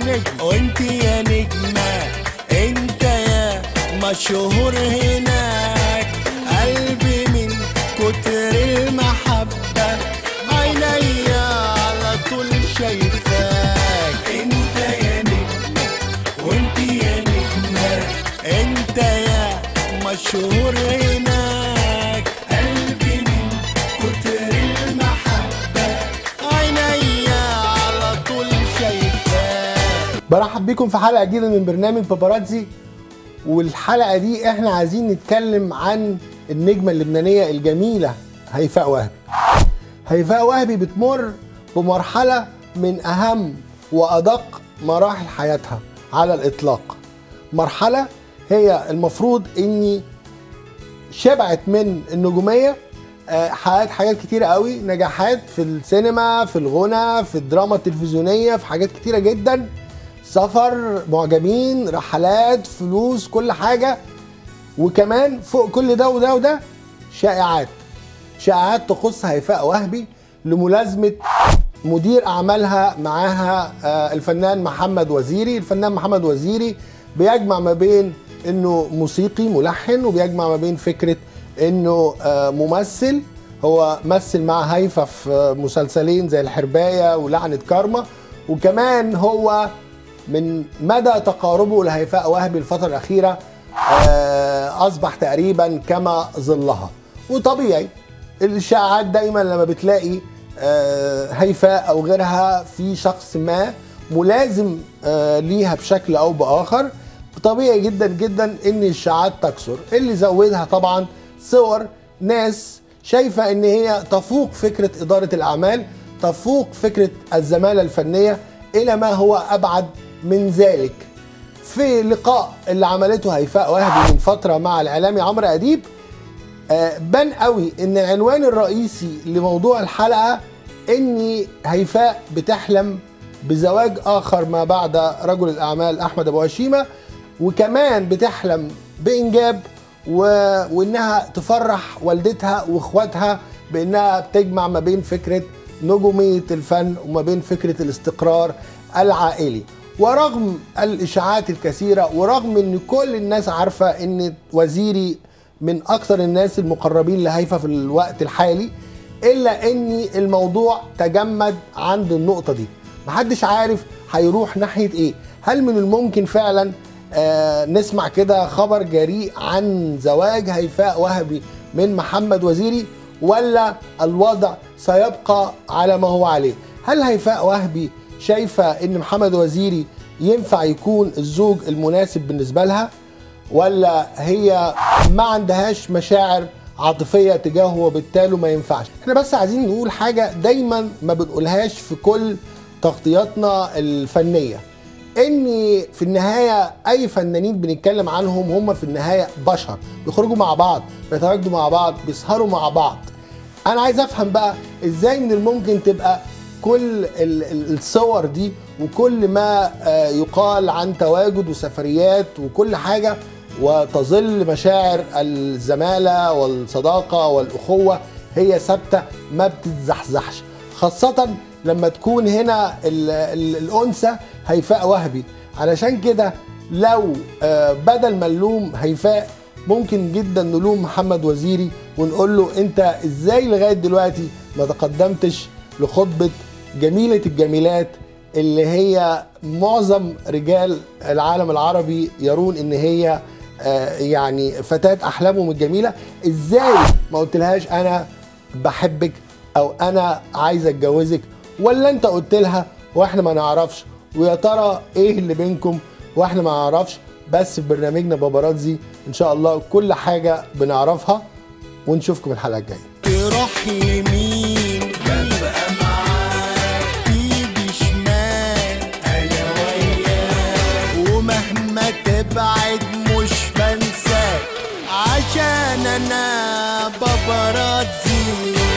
نجم وانت يا نجمة انت يا مشهور هناك قلبي من كتر المحبة عينيا على طول شايفاك انت يا نجمة وانت يا نجمة انت يا مشهور هناك قلبي من كتر المحبة عينيا على طول شايفاك برحب بيكم في حلقه جديده من برنامج باباراتزي والحلقه دي احنا عايزين نتكلم عن النجمه اللبنانيه الجميله هيفاء وهبي هيفاء وهبي بتمر بمرحله من اهم وادق مراحل حياتها على الاطلاق مرحله هي المفروض اني شبعت من النجوميه آه، حققت حاجات كتيرة قوي نجاحات في السينما في الغنى في الدراما التلفزيونية في حاجات كتيرة جدا سفر معجبين رحلات فلوس كل حاجة وكمان فوق كل ده وده وده شائعات شائعات تخص هيفاء وهبي لملازمة مدير أعمالها معاها آه، الفنان محمد وزيري الفنان محمد وزيري بيجمع ما بين انه موسيقي ملحن وبيجمع ما بين فكرة انه آه، ممثل هو مثل مع هيفا في مسلسلين زي الحرباية ولعنة كارما وكمان هو من مدى تقاربه لهيفاء وهبي الفترة الأخيرة آه، أصبح تقريبا كما ظلها وطبيعي الشائعات دايما لما بتلاقي آه، هيفاء أو غيرها في شخص ما ملازم آه، ليها بشكل أو بآخر طبيعي جدا جدا ان الشائعات تكثر اللي زودها طبعا صور ناس شايفه ان هي تفوق فكره اداره الاعمال تفوق فكره الزماله الفنيه الى ما هو ابعد من ذلك في لقاء اللي عملته هيفاء وهبي من فتره مع الاعلامي عمرو اديب آه، بان قوي ان العنوان الرئيسي لموضوع الحلقه ان هيفاء بتحلم بزواج اخر ما بعد رجل الاعمال احمد ابو هشيمه وكمان بتحلم بانجاب و... وانها تفرح والدتها واخواتها بانها بتجمع ما بين فكره نجوميه الفن وما بين فكره الاستقرار العائلي ورغم الاشاعات الكثيره ورغم ان كل الناس عارفه ان وزيري من اكثر الناس المقربين لهيفا في الوقت الحالي الا ان الموضوع تجمد عند النقطه دي محدش عارف هيروح ناحيه ايه هل من الممكن فعلا آه نسمع كده خبر جريء عن زواج هيفاء وهبي من محمد وزيري ولا الوضع سيبقى على ما هو عليه هل هيفاء وهبي شايفه ان محمد وزيري ينفع يكون الزوج المناسب بالنسبه لها ولا هي ما عندهاش مشاعر عاطفيه تجاهه وبالتالي ما ينفعش احنا بس عايزين نقول حاجه دايما ما بنقولهاش في كل تغطياتنا الفنيه ان في النهايه اي فنانين بنتكلم عنهم هم في النهايه بشر بيخرجوا مع بعض بيتواجدوا مع بعض بيسهروا مع بعض انا عايز افهم بقى ازاي من الممكن تبقى كل ال- ال- الصور دي وكل ما آه، يقال عن تواجد وسفريات وكل حاجه وتظل مشاعر الزماله والصداقه والاخوه هي ثابته ما بتتزحزحش خاصه لما تكون هنا ال- ال- الانثى هيفاء وهبي علشان كده لو آه، بدل ما نلوم هيفاء ممكن جدا نلوم محمد وزيري ونقول له انت ازاي لغايه دلوقتي ما تقدمتش لخطبه جميله الجميلات اللي هي معظم رجال العالم العربي يرون ان هي آه، يعني فتاة احلامهم الجميله ازاي ما قلتلهاش انا بحبك او انا عايز اتجوزك ولا انت قلت لها واحنا ما نعرفش ويا ترى ايه اللي بينكم واحنا ما نعرفش بس في برنامجنا باباراتزي ان شاء الله كل حاجه بنعرفها ونشوفكم الحلقه الجايه تروح يمين ببقى معاك تيجي شمال انا وياك ومهما تبعد مش بنساك عشان انا باباراتزي